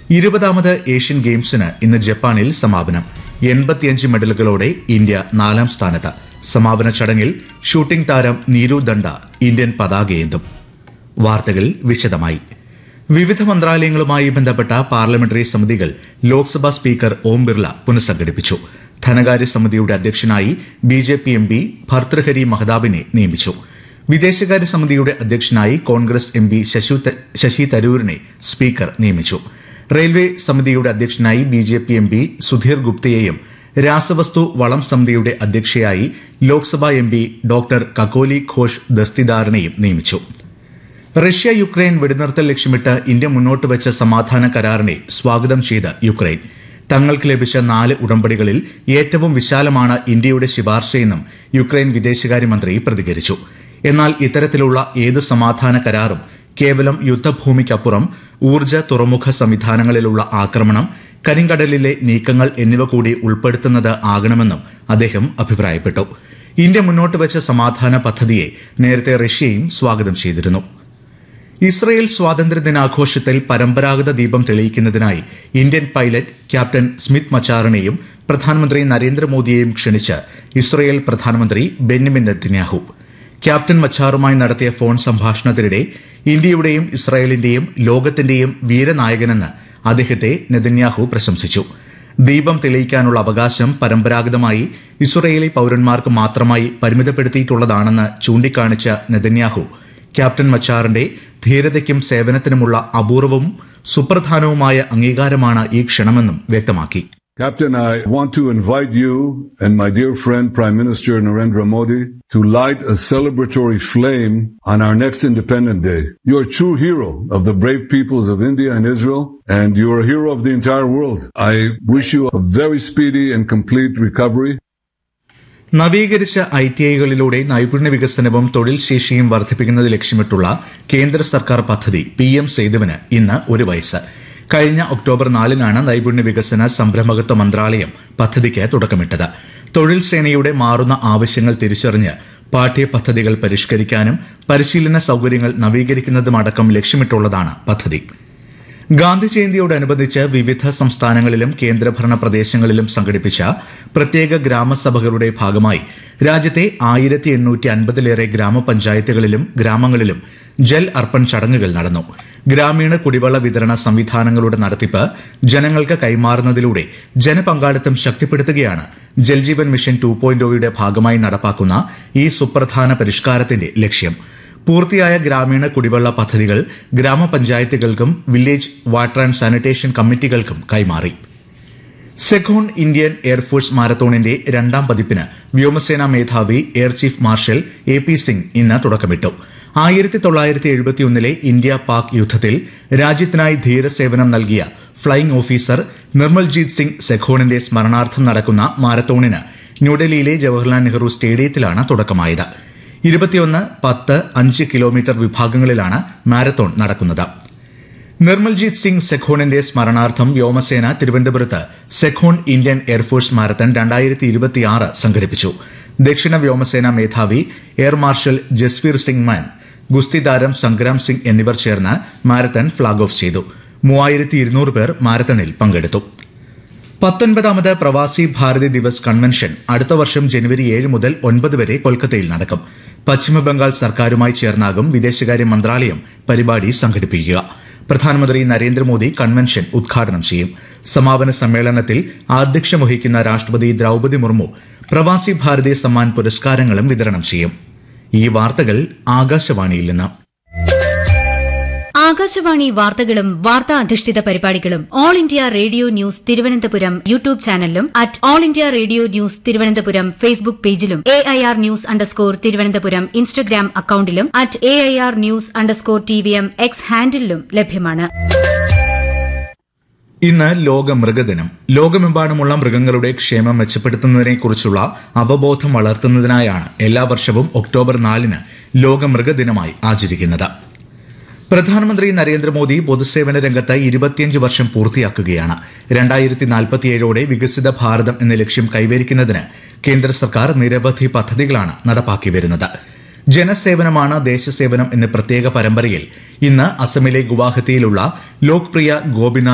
ഇരുപതാമത് Asian ഗെയിംസിന് ഇന്ന് ജപ്പാനിൽ സമാപനം എൺപത്തിയഞ്ച് മെഡലുകളോടെ ഇന്ത്യ നാലാം സ്ഥാനത്ത് സമാപന ചടങ്ങിൽ ഷൂട്ടിംഗ് താരം നീരു ദണ്ഡ ഇന്ത്യൻ പതാകയേന്തും വാർത്തകൾ വിശദമായി വിവിധ മന്ത്രാലയങ്ങളുമായി ബന്ധപ്പെട്ട പാർലമെന്ററി സമിതികൾ ലോക്സഭാ സ്പീക്കർ ഓം ബിർള പുനഃസംഘടിപ്പിച്ചു ധനകാര്യ സമിതിയുടെ അധ്യക്ഷനായി B J P M P Bhartruhari മഹതാബിനെ നിയമിച്ചു വിദേശകാര്യ സമിതിയുടെ അധ്യക്ഷനായി കോൺഗ്രസ് എം പി ശശി തരൂരിനെ സ്പീക്കർ നിയമിച്ചു റെയിൽവേ സമിതിയുടെ അധ്യക്ഷനായി B J P M P Sudhir ഗുപ്തയെയും രാസവസ്തു വളം സമിതിയുടെ അധ്യക്ഷയായി Lok Sabha M P doctor Kakoli Ghosh ദസ്തിദാറിനെയും നിയമിച്ചു റഷ്യ യുക്രൈൻ വെടിനിർത്തൽ ലക്ഷ്യമിട്ട് ഇന്ത്യ മുന്നോട്ട് വെച്ച സമാധാന കരാറിനെ സ്വാഗതം ചെയ്ത് യുക്രൈൻ തങ്ങൾക്ക് ലഭിച്ച നാല് ഉടമ്പടികളിൽ ഏറ്റവും വിശാലമാണ് ഇന്ത്യയുടെ ശുപാർശയെന്നും യുക്രൈൻ വിദേശകാര്യമന്ത്രി പ്രതികരിച്ചു എന്നാൽ ഇത്തരത്തിലുള്ള ഏതു സമാധാന കരാറും കേവലം യുദ്ധഭൂമിക്കപ്പുറം ഊർജ്ജ തുറമുഖ സംവിധാനങ്ങളിലുള്ള ആക്രമണം കരിങ്കടലിലെ നീക്കങ്ങൾ എന്നിവ കൂടി ഉൾപ്പെടുത്തുന്നത് ആകണമെന്നും അദ്ദേഹം അഭിപ്രായപ്പെട്ടു ഇന്ത്യ മുന്നോട്ട് വെച്ച സമാധാന പദ്ധതിയെ നേരത്തെ റഷ്യയും സ്വാഗതം ചെയ്തിരുന്നു ഇസ്രയേൽ സ്വാതന്ത്ര്യ ദിനാഘോഷത്തിൽ പരമ്പരാഗത ദീപം തെളിയിക്കുന്നതിനായി ഇന്ത്യൻ പൈലറ്റ് ക്യാപ്റ്റൻ സ്മിത്ത് മച്ചാറിനെയും പ്രധാനമന്ത്രി നരേന്ദ്രമോദിയെയും ക്ഷണിച്ച് ഇസ്രയേൽ പ്രധാനമന്ത്രി ബെന്യമിൻ നെത്തന്യാഹു ക്യാപ്റ്റൻ മച്ചാറുമായി നടത്തിയ ഫോൺ സംഭാഷണത്തിനിടെ ഇന്ത്യയുടെയും ഇസ്രായേലിന്റെയും ലോകത്തിന്റെയും വീരനായകനെന്ന് അദ്ദേഹത്തെ നെതന്യാഹു പ്രശംസിച്ചു ദീപം തെളിയിക്കാനുള്ള അവകാശം പരമ്പരാഗതമായി ഇസ്രയേലി പൌരന്മാർക്ക് മാത്രമായി പരിമിതപ്പെടുത്തിയിട്ടുള്ളതാണെന്ന് ചൂണ്ടിക്കാണിച്ച നെതന്യാഹു ക്യാപ്റ്റൻ മച്ചാറിന്റെ ധീരതയ്ക്കും സേവനത്തിനുമുള്ള അപൂർവവും സുപ്രധാനവുമായ അംഗീകാരമാണ് ഈ ക്ഷണമെന്നും വ്യക്തമാക്കി Captain, I want to invite you and my dear friend Prime Minister Narendra Modi to light a celebratory flame on our next Independent Day. You are a true hero of the brave peoples of India and Israel, and you are a hero of the entire world. I wish you a very speedy and complete recovery. നവീകരിച്ച I T ഐകളിലൂടെ നൈപുണ്യ വികസനവും തൊഴിൽ ശേഷിയും വർദ്ധിപ്പിക്കുന്നത് ലക്ഷ്യമിട്ടുള്ള കേന്ദ്ര സർക്കാർ പദ്ധതി പി എം സേതുവിന് ഇന്ന് ഒരു വയസ്സ് കഴിഞ്ഞ ഒക്ടോബർ നാലിനാണ് നൈപുണ്യ വികസന സംരംഭകത്വ മന്ത്രാലയം പദ്ധതിക്ക് തുടക്കമിട്ടത് തൊഴിൽ സേനയുടെ മാറുന്ന ആവശ്യങ്ങൾ തിരിച്ചറിഞ്ഞ് പാഠ്യപദ്ധതികൾ പരിഷ്കരിക്കാനും പരിശീലന സൌകര്യങ്ങൾ നവീകരിക്കുന്നതുമടക്കം ലക്ഷ്യമിട്ടുള്ളതാണ് പദ്ധതി ഗാന്ധി ജയന്തിയോടനുബന്ധിച്ച് വിവിധ സംസ്ഥാനങ്ങളിലും കേന്ദ്രഭരണ പ്രദേശങ്ങളിലും സംഘടിപ്പിച്ച പ്രത്യേക ഗ്രാമസഭകളുടെ ഭാഗമായി രാജ്യത്തെ ആയിരത്തി എണ്ണൂറ്റി അൻപതിലേറെ ഗ്രാമപഞ്ചായത്തുകളിലും ഗ്രാമങ്ങളിലും ജൽ അർപ്പൺ ചടങ്ങുകൾ നടന്നു ഗ്രാമീണ കുടിവെള്ള വിതരണ സംവിധാനങ്ങളുടെ നടത്തിപ്പ് ജനങ്ങൾക്ക് കൈമാറുന്നതിലൂടെ ജനപങ്കാളിത്തം ശക്തിപ്പെടുത്തുകയാണ് ജൽജീവൻ മിഷൻ ടു പോയിന്റ് ഭാഗമായി നടപ്പാക്കുന്ന ഈ സുപ്രധാന പരിഷ്കാരത്തിന്റെ ലക്ഷ്യം പൂർത്തിയായ ഗ്രാമീണ കുടിവെള്ള പദ്ധതികൾ ഗ്രാമപഞ്ചായത്തുകൾക്കും വില്ലേജ് വാട്ടർ ആൻഡ് സാനിറ്റേഷൻ കമ്മിറ്റികൾക്കും കൈമാറി സെഖോൺ ഇന്ത്യൻ എയർഫോഴ്സ് മാരത്തോണിന്റെ രണ്ടാം പതിപ്പിന് വ്യോമസേനാ മേധാവി air chief marshal A P Singh ഇന്ന് തുടക്കമിട്ടു ആയിരത്തി തൊള്ളായിരത്തി എഴുപത്തിയൊന്നിലെ ഇന്ത്യ പാക് യുദ്ധത്തിൽ രാജ്യത്തിനായി ധീരസേവനം നൽകിയ ഫ്ളൈയിംഗ് ഓഫീസർ നിർമ്മൽജീത് സിംഗ് സെഖോണിന്റെ സ്മരണാർത്ഥം നടക്കുന്ന മാരത്തോണിന് ന്യൂഡൽഹിയിലെ ജവഹർലാൽ നെഹ്റു സ്റ്റേഡിയത്തിലാണ് തുടക്കമായത് ഇരുപത്തിയൊന്ന് പത്ത് അഞ്ച് കിലോമീറ്റർ വിഭാഗങ്ങളിലാണ് മാരത്തോൺ നടക്കുന്നത് നിർമ്മൽജീത് സിംഗ് സെഖോണിന്റെ സ്മരണാർത്ഥം വ്യോമസേന തിരുവനന്തപുരത്ത് സെഖോൺ ഇന്ത്യൻ എയർഫോഴ്സ് മാരത്തൺ രണ്ടായിരത്തി ഇരുപത്തിയാറ് സംഘടിപ്പിച്ചു ദക്ഷിണ വ്യോമസേന മേധാവി എയർ മാർഷൽ ജസ്വീർ സിംഗ് മാൻ ഗുസ്തി താരം സംഗ്രാം സിംഗ് എന്നിവർ ചേർന്ന് മാരത്തൺ ഫ്ളാഗ് ഓഫ് ചെയ്തു മൂവായിരത്തി ഇരുന്നൂറ് പേർ മാരത്തണിൽ പങ്കെടുത്തു പത്തൊൻപതാമത് പ്രവാസി ഭാരതി ദിവസ് കൺവെൻഷൻ അടുത്ത വർഷം ജനുവരി ഏഴ് മുതൽ ഒൻപത് വരെ കൊൽക്കത്തയിൽ നടക്കും പശ്ചിമബംഗാൾ സർക്കാരുമായി ചേർന്നാകും വിദേശകാര്യ മന്ത്രാലയം പരിപാടി സംഘടിപ്പിക്കുക പ്രധാനമന്ത്രി നരേന്ദ്രമോദി കൺവെൻഷൻ ഉദ്ഘാടനം ചെയ്യും സമാപന സമ്മേളനത്തിൽ ആധ്യക്ഷം വഹിക്കുന്ന രാഷ്ട്രപതി ദ്രൌപദി മുർമു പ്രവാസി ഭാരതി സമ്മാൻ പുരസ്കാരങ്ങളും വിതരണം ചെയ്യും ഈ വാർത്തകൾ ആകാശവാണിയിൽ നിന്ന് ആകാശവാണി വാർത്തകളും വാർത്താ അധിഷ്ഠിത പരിപാടികളും All India Radio news Thiruvananthapuram YouTube ചാനലിലും at All India Radio news Thiruvananthapuram Facebook പേജിലും A I R news underscore Thiruvananthapuram Instagram അക്കൌണ്ടിലും at A I R news underscore T V M X ഹാൻഡിലും ലഭ്യമാണ് ഇന്ന് ലോക മൃഗദിനം ലോകമെമ്പാടുമുള്ള മൃഗങ്ങളുടെ ക്ഷേമം മെച്ചപ്പെടുത്തുന്നതിനെക്കുറിച്ചുള്ള അവബോധം വളർത്തുന്നതിനായാണ് എല്ലാ വർഷവും ഒക്ടോബർ നാലിന് ലോക മൃഗദിനമായി ആചരിക്കുന്നത് പ്രധാനമന്ത്രി നരേന്ദ്രമോദി പൊതുസേവന രംഗത്ത് ഇരുപത്തിയഞ്ച് വർഷം പൂർത്തിയാക്കുകയാണ് രണ്ടായിരത്തി നാൽപ്പത്തിയേഴോടെ വികസിത ഭാരതം എന്ന ലക്ഷ്യം കൈവരിക്കുന്നതിന് കേന്ദ്ര സർക്കാർ നിരവധി പദ്ധതികളാണ് നടപ്പാക്കി വരുന്നത് ജനസേവനമാണ് ദേശസേവനം എന്ന പ്രത്യേക പരമ്പരയിൽ ഇന്ന് അസമിലെ ഗുവാഹത്തിയിലുള്ള ലോക്പ്രിയ ഗോപിനാഥ്